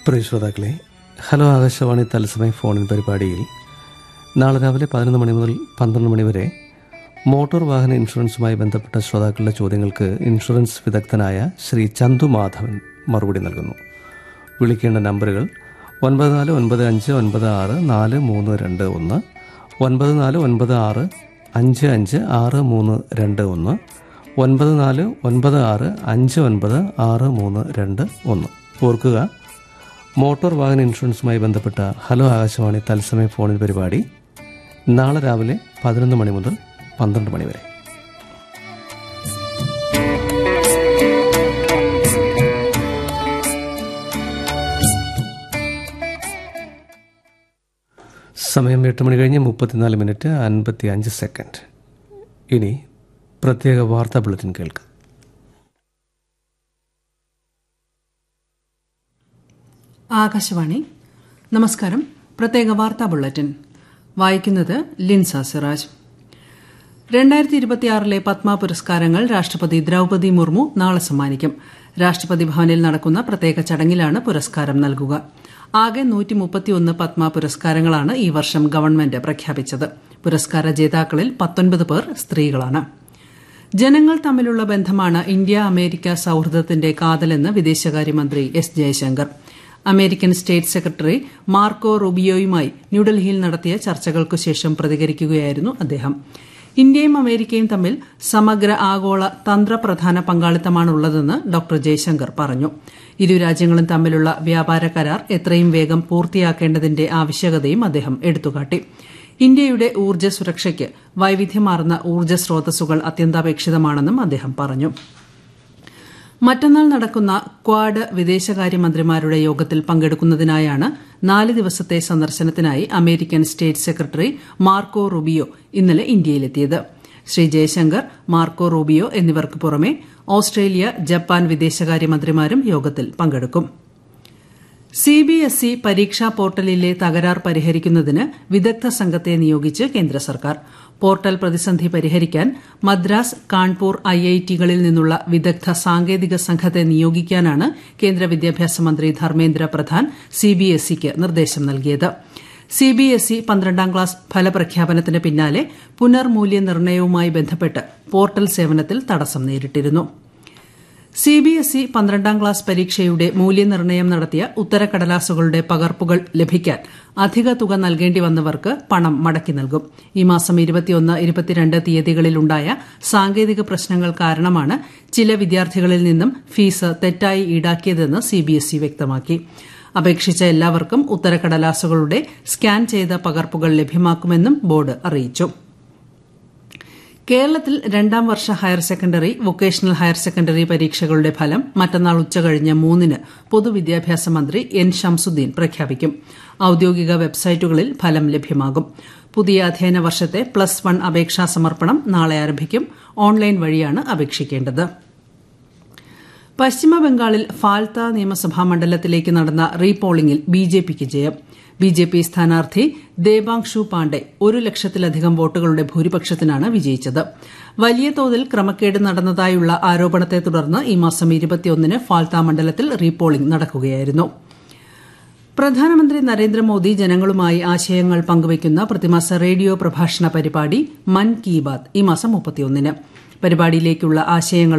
പ്രിയ ശ്രോതാക്കളെ ഹലോ ആകാശവാണി തത്സമയ ഫോണിൻ പരിപാടിയിൽ നാളെ രാവിലെ പതിനൊന്ന് മണി മുതൽ പന്ത്രണ്ട് മണി വരെ മോട്ടോർ വാഹന ഇൻഷുറൻസുമായി ബന്ധപ്പെട്ട ശ്രോതാക്കളുടെ ചോദ്യങ്ങൾക്ക് ഇൻഷുറൻസ് വിദഗ്ധനായ ശ്രീ ചന്തു മാധവൻ മറുപടി നൽകുന്നു വിളിക്കേണ്ട നമ്പറുകൾ ഒൻപത് നാല് ഒൻപത് അഞ്ച് ഒൻപത് ആറ് നാല് മൂന്ന് രണ്ട് ഒന്ന് ഒൻപത് നാല് ഒൻപത് ആറ് അഞ്ച് അഞ്ച് ആറ് മൂന്ന് രണ്ട് ഒന്ന് ഒൻപത് നാല് ഒൻപത് ആറ് അഞ്ച് ഒൻപത് ആറ് മൂന്ന് രണ്ട് ഒന്ന് ഓർക്കുക മോട്ടോർ വാഹന ഇൻഷുറൻസുമായി ബന്ധപ്പെട്ട ഹലോ ആകാശവാണി തത്സമയ ഫോണിൽ പരിപാടി നാളെ രാവിലെ പതിനൊന്ന് മണി മുതൽ പന്ത്രണ്ട് മണി വരെ സമയം എട്ട് മണി കഴിഞ്ഞ് മുപ്പത്തിനാല് മിനിറ്റ് അൻപത്തി അഞ്ച് സെക്കൻഡ് ഇനി പ്രത്യേക വാർത്താ ബുള്ളറ്റിൻ കേൾക്കാം ആകാശവാണി നമസ്കാരം പ്രത്യേക വാർത്താ ബുള്ളറ്റിൻ വായിക്കുന്നത് ലിൻസ സിറാജ് രണ്ടായിരത്തി ഇരുപത്തിയാറിലെ പത്മ പുരസ്കാരങ്ങൾ രാഷ്ട്രപതി ദ്രൌപതി മുർമു നാളെ സമ്മാനിക്കും രാഷ്ട്രപതി ഭവനിൽ നടക്കുന്ന പ്രത്യേക ചടങ്ങിലാണ് പുരസ്കാരം നൽകുക ആകെ നൂറ്റിമുപ്പത്തിയൊന്ന് പത്മ പുരസ്കാരങ്ങളാണ് ഈ വർഷം ഗവൺമെന്റ് പ്രഖ്യാപിച്ചത് പുരസ്കാര ജേതാക്കളിൽ പത്തൊൻപത് പേർ സ്ത്രീകളാണ് ജനങ്ങൾ തമ്മിലുള്ള ബന്ധമാണ് ഇന്ത്യ അമേരിക്ക സൌഹൃദത്തിന്റെ കാതലെന്ന് വിദേശകാര്യമന്ത്രി S Jaishankar American state secretary Marco റുബിയോയുമായി ന്യൂഡൽഹിയിൽ നടത്തിയ ചർച്ചകൾക്കു ശേഷം പ്രതികരിക്കുകയായിരുന്നു അദ്ദേഹം ഇന്ത്യയും അമേരിക്കയും തമ്മിൽ സമഗ്ര ആഗോള തന്ത്രപ്രധാന പങ്കാളിത്തമാണുള്ളതെന്ന് ഡോക്ടർ ജയശങ്കർ പറഞ്ഞു ഇരു രാജ്യങ്ങളും തമ്മിലുള്ള വ്യാപാര കരാർ എത്രയും വേഗം പൂർത്തിയാക്കേണ്ടതിന്റെ ആവശ്യകതയും അദ്ദേഹം എടുത്തുകാട്ടി ഇന്ത്യയുടെ ഊർജ്ജ സുരക്ഷയ്ക്ക് വൈവിധ്യമാർന്ന ഊർജ്ജ സ്രോതസ്സുകൾ അത്യന്താപേക്ഷിതമാണെന്നും അദ്ദേഹം പറഞ്ഞു മറ്റന്നാൾ നടക്കുന്ന ക്വാഡ് വിദേശകാര്യമന്ത്രിമാരുടെ യോഗത്തിൽ പങ്കെടുക്കുന്നതിനായാണ് നാല് ദിവസത്തെ സന്ദർശനത്തിനായി American state secretary Marco Rubio ഇന്നലെ ഇന്ത്യയിലെത്തിയത് ശ്രീ ജയശങ്കർ മാർക്കോ റൂബിയോ എന്നിവർക്ക് പുറമെ ഓസ്ട്രേലിയ ജപ്പാൻ വിദേശകാര്യമന്ത്രിമാരും യോഗത്തിൽ പങ്കെടുക്കും സിബിഎസ്ഇ പരീക്ഷാ പോർട്ടലിലെ തകരാർ പരിഹരിക്കുന്നതിന് വിദഗ്ധ സംഘത്തെ നിയോഗിച്ച് കേന്ദ്ര സർക്കാർ പോർട്ടൽ പ്രതിസന്ധി പരിഹരിക്കാൻ മദ്രാസ് കാൺപൂർ ഐഐടികളിൽ നിന്നുള്ള വിദഗ്ധ സാങ്കേതിക സംഘത്തെ നിയോഗിക്കാനാണ് കേന്ദ്ര വിദ്യാഭ്യാസ മന്ത്രി ധർമ്മേന്ദ്ര പ്രധാൻ സിബിഎസ്ഇക്ക് നിർദ്ദേശം നൽകിയത് സിബിഎസ്ഇ പന്ത്രണ്ടാം ക്ലാസ് ഫലപ്രഖ്യാപനത്തിന് പിന്നാലെ പുനർമൂല്യനിർണ്ണയവുമായി ബന്ധപ്പെട്ട് പോർട്ടൽ സേവനത്തിൽ തടസ്സം നേരിട്ടിരുന്നു സിബിഎസ്ഇ പന്ത്രണ്ടാം ക്ലാസ് പരീക്ഷയുടെ മൂല്യനിർണ്ണയം നടത്തിയ ഉത്തരക്കടലാസുകളുടെ പകർപ്പുകൾ ലഭിക്കാൻ അധിക തുക നൽകേണ്ടി വന്നവർക്ക് പണം മടക്കി നൽകും ഈ മാസം ഇരുപത്തിയൊന്ന് തീയതികളിലുണ്ടായ സാങ്കേതിക പ്രശ്നങ്ങൾ കാരണമാണ് ചില വിദ്യാർത്ഥികളിൽ നിന്നും ഫീസ് തെറ്റായി ഈടാക്കിയതെന്ന് സിബിഎസ്ഇ വ്യക്തമാക്കി അപേക്ഷിച്ച എല്ലാവർക്കും ഉത്തരക്കടലാസുകളുടെ സ്കാൻ ചെയ്ത പകർപ്പുകൾ ലഭ്യമാക്കുമെന്നും ബോർഡ് അറിയിച്ചു കേരളത്തിൽ രണ്ടാം വർഷ higher secondary vocational higher secondary പരീക്ഷകളുടെ ഫലം മറ്റന്നാൾ ഉച്ചകഴിഞ്ഞ് മൂന്നിന് പൊതുവിദ്യാഭ്യാസ മന്ത്രി എൻ ഷംസുദ്ദീൻ പ്രഖ്യാപിക്കും ഔദ്യോഗിക വെബ്സൈറ്റുകളിൽ ഫലം ലഭ്യമാകും പുതിയ അധ്യയന വർഷത്തെ പ്ലസ് വൺ അപേക്ഷാ സമർപ്പണം നാളെ ആരംഭിക്കും ഓൺലൈൻ വഴിയാണ് അപേക്ഷിക്കേണ്ടത് പശ്ചിമബംഗാളിൽ ഫാൽത്ത നിയമസഭാ മണ്ഡലത്തിലേക്ക് നടന്ന റീപോളിംഗിൽ ബിജെപിക്ക് ജയം ബിജെപി സ്ഥാനാർത്ഥി ദേബാങ്ഷു പാണ്ഡെ ഒരു ലക്ഷത്തിലധികം വോട്ടുകളുടെ ഭൂരിപക്ഷത്തിനാണ് വിജയിച്ചത് വലിയ തോതിൽ ക്രമക്കേട് നടന്നതായുള്ള ആരോപണത്തെ തുടർന്ന് ഈ മാസം ഇരുപത്തിയൊന്നിന് ഫാൽത്ത മണ്ഡലത്തിൽ റീപോളിംഗ് നടക്കുകയായിരുന്നു പ്രധാനമന്ത്രി നരേന്ദ്രമോദി ജനങ്ങളുമായി ആശയങ്ങൾ പങ്കുവയ്ക്കുന്ന പ്രതിമാസ റേഡിയോ പ്രഭാഷണ പരിപാടി മൻ കി ബാത് ഈ മാസം മുപ്പത്തിയൊന്നിന് പരിപാടിയിലേക്കുള്ള ആശയങ്ങൾ